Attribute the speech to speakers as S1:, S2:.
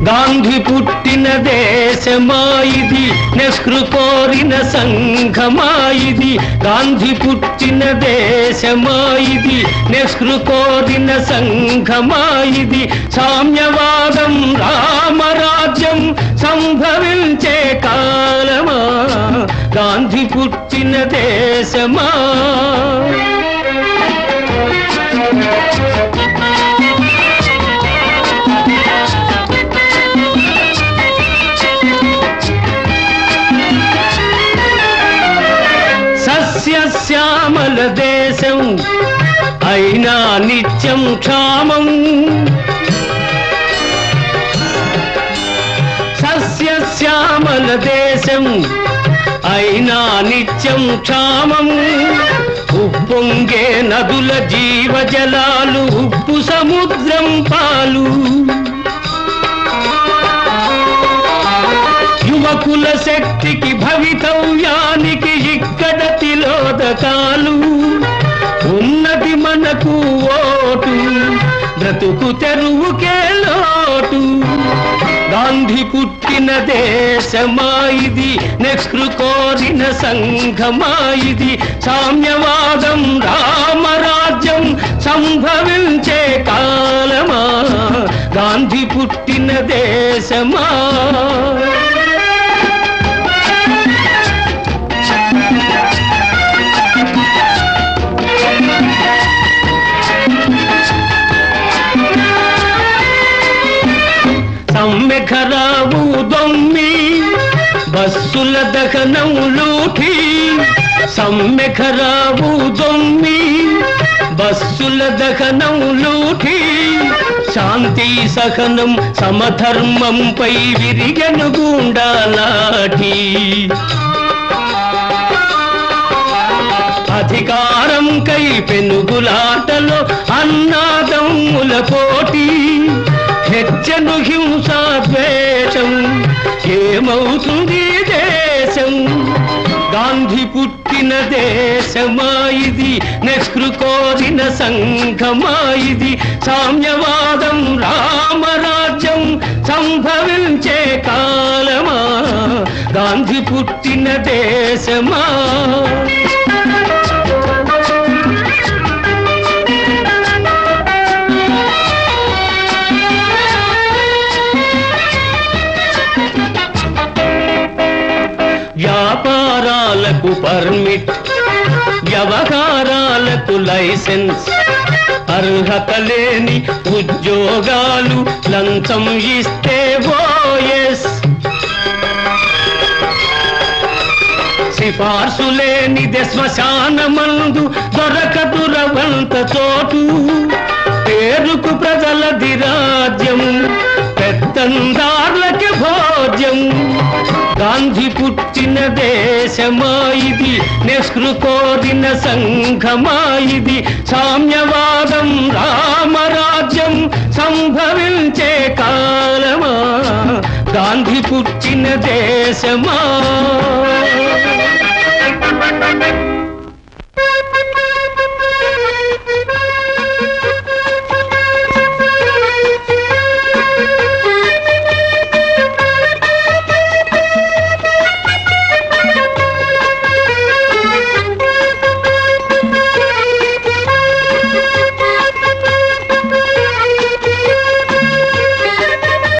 S1: గాంధీ పుట్టిన దేశమా ఇది నెహ్రు కోరిన సంఘమా ఇది గాంధీ పుట్టిన దేశమా ఇది నెహ్రు కోరిన సంఘమా ఇది సామ్యవాదం రామరాజ్యం సంభవించే కాలమా గాంధీ పుట్టిన దేశమా సస్యశ్యామల దేశం అయినా నిత్యం క్షామం సస్యశ్యామల దేశం అయినా నిత్యం క్షామం ఉప్పొంగే నదుల జీవజలాలు ఉప్పు సముద్రం పాలు యువకుల శక్తికి భవితవ్యానికి ఇక్కడ తిలోదకాలు ఉన్నది మనకు ఓటు బ్రతుకు తెరువుకే లోటు గాంధీ పుట్టిన దేశమా ఇది నెహ్రు కోరిన సంఘమా ఇది సామ్యవాదం రామరాజ్యం సంభవించే కాలమా గాంధీ పుట్టిన దేశమా సమ్మెఖరావు దొమ్మి బస్సుల దహనం లూఠి సమ్మెఖరావు దొమ్మి బస్సుల దహనం లూఠి శాంతి సహనం సమధర్మంపై విరిగను గుండాలాఠీ అధికారం కై పెనుగులాటలో అన్నాదమ్ముల పోటీ హెచ్చను హింసా ద్వేషం ఏమవుతుంది దేశం గాంధీ పుట్టిన దేశమా ఇది నెహ్రు కోరిన సంఘమా ఇది సామ్యవాదం రామరాజ్యం సంభవించే కాలమా గాంధీ పుట్టిన దేశమా వ్యాపారాలకు పర్మిట్ వ్యవహారాలకు లైసెన్స్ అర్హత లేని ఉద్యోగాలు లంచం ఇస్తే ఓఎస్ సిఫార్సు లేనిదే శ్మశానమందు దొరకదు రవంత చోటు పేరుకు ప్రజలది రాజ్యం పెత్తందార్లకి భోజ్యం గాంధీ పుట్టిన దేశమా ఇది నెహ్రు కోరిన సంఘమా ఇది సామ్యవాదం రామరాజ్యం సంభవించే కాలమా గాంధీ పుట్టిన దేశమా